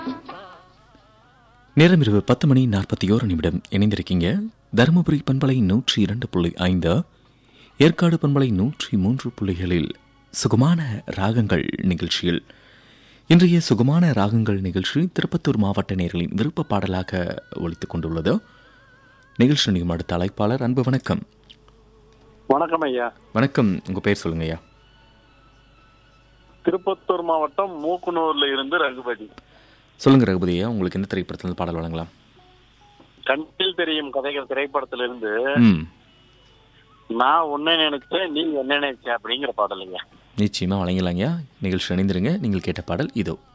நேரம் இரவு பத்து மணி நாற்பத்தி ஓரு நிமிடம் இணைந்திருக்கீங்க தருமபுரி பண்பலை நூற்றி இரண்டு புள்ளி ஐந்து ஏற்காடு பண்பலை நூற்றி மூன்று புள்ளிகளில் சுகமான ராகங்கள் நிகழ்ச்சியில் இன்றைய சுகமான ராகங்கள் நிகழ்ச்சி திருப்பத்தூர் மாவட்ட நேர்களின் விருப்ப பாடலாக ஒலித்துக் கொண்டுள்ளது நிகழ்ச்சி நிகழும் அடுத்த அழைப்பாளர் அன்பு வணக்கம் வணக்கம் ஐயா வணக்கம் உங்க பேர் சொல்லுங்க ஐயா திருப்பத்தூர் மாவட்டம் மூக்குனூர்ல இருந்து ரகுபதி சொல்லுங்க ரகுபதி ஐயா உங்களுக்கு எந்த திரைப்படத்தில் பாடல் வழங்கலாம் கண்ணில் தெரியும் கதைகள் திரைப்படத்திலிருந்து ம் நான் உன்னை நினைச்சேன் நீ என்ன நினைச்ச அப்படிங்கிற பாடல் ஐயா நிச்சயமா வழங்கலாங்கய்யா நிகழ்ச்சி அணிந்திருங்க நீங்கள் கேட்ட பாடல் இதோ